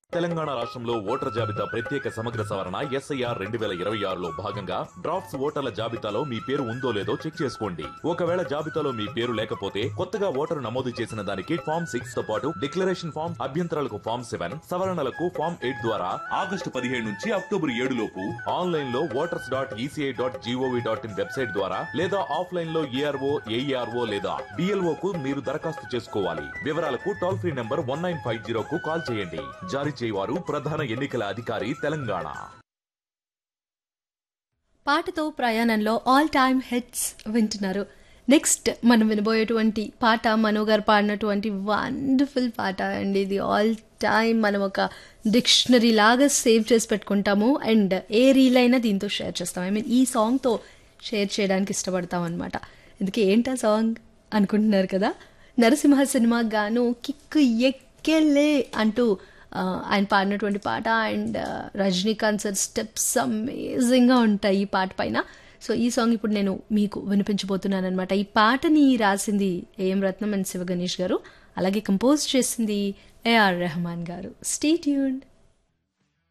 తెలంగాణ రాష్ట్రంలో ఓటర్ జాబితా ప్రత్యేక సమగ్ర సవరణ ఎస్ఐఆర్ రెండు వేల ఇరవై ఆరులో భాగంగా డ్రాఫ్ట్స్ ఓటర్ల జాబితాలో మీ పేరు ఉందో లేదో చెక్ చేసుకోండి ఒకవేళ జాబితాలో మీ పేరు లేకపోతే కొత్తగా ఓటరు నమోదు చేసిన దానికి ఫామ్ సిక్స్ తో పాటు డిక్లరేషన్ ఫామ్ అభ్యంతరాలకు ఫామ్ సెవెన్ సవరణలకు ఫామ్ ఎయిట్ ద్వారా ఆగస్టు పదిహేడు నుంచి అక్టోబర్ ఏడు లోపు ఆన్లైన్ లో voters dot ECI dot GOV dot in website ద్వారా లేదా ఆఫ్లైన్ లో ఏఆర్ఓ ఏఈఆర్ఓ లేదా డిఎల్ఓ కు మీరు దరఖాస్తు చేసుకోవాలి వివరాలకు toll free number one nine five zero కు కాల్ చేయండి జారీ చేయవారు ప్రధాన ఎన్నికల అధికారి తెలంగాణ పాటతో ప్రయాణంలో ఆల్ టైమ్ హిట్స్ వింటున్నారు నెక్స్ట్ మనం వినబోయేటువంటి పాట మనో గారు పాడినటువంటి వండర్ఫుల్ పాట అండి ఇది ఆల్ టైమ్ మనం ఒక డిక్షనరీ లాగా సేవ్ చేసి పెట్టుకుంటాము అండ్ ఏ రీల్ అయినా దీంతో షేర్ చేస్తాం ఐ మీన్ ఈ సాంగ్తో షేర్ చేయడానికి ఇష్టపడతాం అనమాట అందుకే ఏంటా సాంగ్ అనుకుంటున్నారు కదా నరసింహ సినిమాకి గాను కిక్కు ఎక్కెళ్ళే అంటూ ఆ, ఆయన పాడినటువంటి పాట అండ్ రజనీకాంత్ సార్ స్టెప్స్ అమేజింగ్గా ఉంటాయి ఈ పాట పైన సో ఈ సాంగ్ ఇప్పుడు నేను మీకు వినిపించబోతున్నాను అనమాట ఈ పాటని రాసింది ఏఎం రత్నం అండ్ శివ గణేష్ గారు అలాగే కంపోజ్ చేసింది ఏఆర్ రెహమాన్ గారు స్టే ట్యూన్డ్